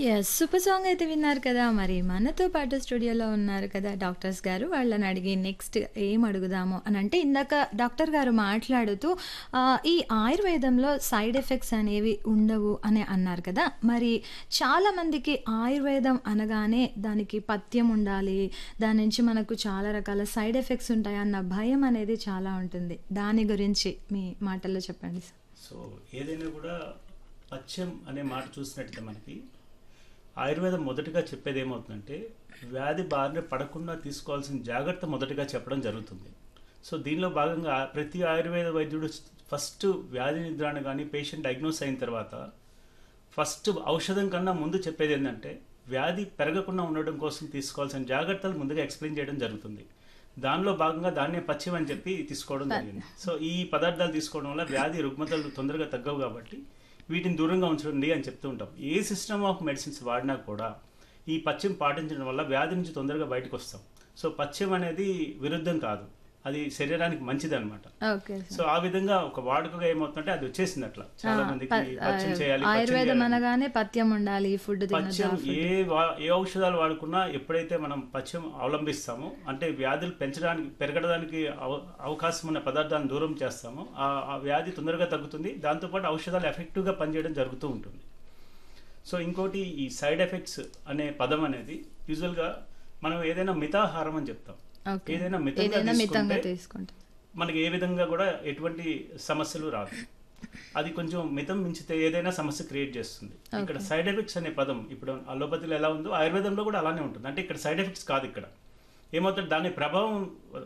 Yes. Super song అయితే విన్నారు కదా! మరి మనతో పాటు స్టూడియోలో ఉన్నారు కదా డాక్టర్స్ గారు. వాళ్ళని అడిగి నెక్స్ట్ ఏం అడుగుదాము అనంటే ఇందాక డాక్టర్ గారు మాట్లాడుతూ ఆహ్, ఈ ఆయుర్వేదంలో సైడ్ ఎఫెక్ట్స్ అనేవి ఉండవు అని అన్నారు కదా! మరి చాలామందికి ఆయుర్వేదం అనగానే దానికి పథ్యం ఉండాలి. దాని నుంచి మనకు చాలా రకాల సైడ్ ఎఫెక్ట్స్ ఉంటాయన్న భయం అనేది చాలా ఉంటుంది. దాని గురించి మీ మాటల్లో చెప్పండి సార్. సో ఏదైనా కూడా పథ్యం అనే మాట చూసినట్టయితే మనకి ఆయుర్వేదం మొదటగా చెప్పేది ఏమవుతుందంటే వ్యాధి బారిన పడకుండా తీసుకోవాల్సిన జాగ్రత్త మొదటగా చెప్పడం జరుగుతుంది సో దీనిలో భాగంగా ప్రతి ఆయుర్వేద వైద్యుడు ఫస్ట్ వ్యాధి నిద్రాణ కానీ పేషెంట్ డయాగ్నోస్ అయిన తర్వాత ఫస్ట్ ఔషధం కన్నా ముందు చెప్పేది ఏంటంటే వ్యాధి పెరగకుండా ఉండడం కోసం తీసుకోవాల్సిన జాగ్రత్తలు ముందుగా ఎక్స్ప్లెయిన్ చేయడం జరుగుతుంది దానిలో భాగంగా దాన్నే పథ్యం అని చెప్పి తీసుకోవడం జరిగింది సో ఈ పదార్థాలు తీసుకోవడం వల్ల వ్యాధి రుగ్మతలు తొందరగా తగ్గవు కాబట్టి వీటిని దూరంగా ఉంచండి అని చెప్తూ ఉంటాం ఏ సిస్టమ్ ఆఫ్ మెడిసిన్స్ వాడినా కూడా ఈ పథ్యం పాటించడం వల్ల వ్యాధి నుంచి తొందరగా బయటకు వస్తాం సో పథ్యం అనేది విరుద్ధం కాదు అది శరీరానికి మంచిది అనమాట ఓకే సార్. సో ఆ విధంగా ఒక వాడుకగా ఏమవుతుందంటే అది వచ్చేసింది అట్లా చాలా ఆ, మందికి ప- పథ్యం చేయాలి పథ్యం ఆయుర్వేదం చేయాలి. అనగానే పథ్యం ఉండాలి ఫుడ్ పథ్యం తినద్దు ఏ వా- ఏ ఔషధాలు వాడుకున్నా ఎప్పుడైతే మనం పథ్యం అవలంబిస్తామో అంటే వ్యాధులు పెంచడానికి పెరగడానికి అవ- అవకాశం ఉన్న పదార్థాలను దూరం చేస్తామో ఆ ఆ వ్యాధి తొందరగా తగ్గుతుంది దాంతోపాటు ఔషధాలు ఎఫెక్టివ్గా పనిచేయడం జరుగుతూ ఉంటుంది సో ఇంకోటి ఈ సైడ్ ఎఫెక్ట్స్ అనే పదం అనేది యూజువల్గా మనం ఏదైనా మితాహారం అని చెప్తాం ఓకే ఏదైనా మితంగా ఏదైనా మితంగా తీసుకుంటే తీసుకుంటాం మనకి ఏ విధంగా కూడా ఎటువంటి సమస్యలు రాదు అది కొంచెం మితం మించితే ఏదైనా సమస్య క్రియేట్ చేస్తుంది ఇక్కడ సైడ్ ఎఫెక్ట్స్ అనే పదం ఇప్పుడు అలోపతిలో ఎలా ఉందో ఆయుర్వేదంలో కూడా అలానే ఉంటుంది అంటే ఇక్కడ సైడ్ ఎఫెక్ట్స్ కాదు ఇక్కడ ఏమవుతుంది దాని ప్రభావం